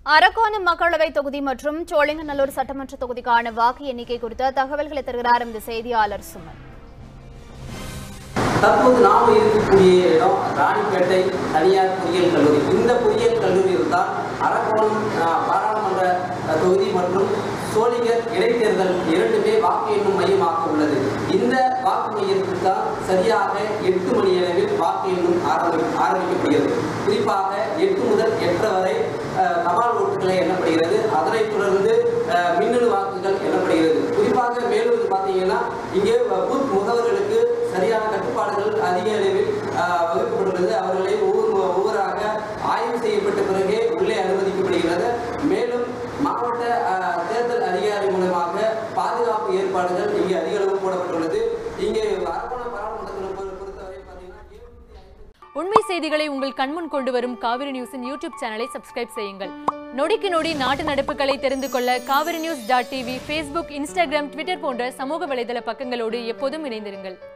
அரக்கோணம் மக்களவை தொகுதி மற்றும் சோழிங்கநல்லூர் சட்டமன்ற தொகுதிக்கான வாக்கு எண்ணிக்கை குறித்த தகவல்களை தருகிறார் இந்த செய்தியாளர் சுமன் தற்போது நாம் இருக்கக்கூடிய இடம் ராணிப்பேட்டை தனியார் பொறியியல் கல்லூரி இந்த பொறியியல் கல்லூரியில் தான் அரக்கோணம் அஹ், பாராளுமன்ற அஹ், தொகுதி மற்றும் சோளிங்கர் இடைத்தேர்தல் இரண்டுமே வாக்கு எண்ணும் மையமாக உள்ளது இந்த வாக்கு மையத்தில் தான் சரியாக எட்டு மணி அளவில் வாக்கு எண்ணும் ஆரம்பி ஆரம்பிக்கப்படுகிறது குறிப்பாக எட்டு முதல் எட்டரை வரை அஹ், தபால் ஓட்டுகளை எண்ணப்படுகிறது அதனைத் தொடர்ந்து அஹ், மின்னணு வாக்குகள் எண்ணப்படுகிறது குறிப்பாக மேலும் பார்த்தீங்கன்னா இங்கே பூத் முகவர்களுக்கு சரியான கட்டுப்பாடுகள் அதிக அளவில் ஆஹ், வகுக்கப்பட்டுள்ளது அவர்களை ஒவ்வொரு ஒவ்வொருவராக ஆய்வு செய்யப்பட்ட பிறகே உள்ளே அனுமதிக்கப்படுகிறது மேலும் மாவட்ட ஆஹ், தேர்தல் அதிகாரி மூலமாக பாதுகாப்பு ஏற்பாடுகள் இங்கே அதிக அளவு போடப்பட்டுள்ளது இங்கே அரக்கோணம் பாராளுமன்றத்தில் பொறு- பொறுத்தவரை பார்த்தீங்கன்னா 750 உண்மை செய்திகளை உங்கள் கண்முன் கொண்டு வரும் காவிரி நியூஸின் யூடியூப் சேனலை சப்ஸ்கிரைப் செய்யுங்கள் நொடிக்கு நொடி நாட்டு நடப்புகளை தெரிந்து கொள்ள Kaveri news dot TV Facebook Instagram Twitter போன்ற சமூக வலைதள பக்கங்களோடு எப்போதும் இணைந்திருங்கள்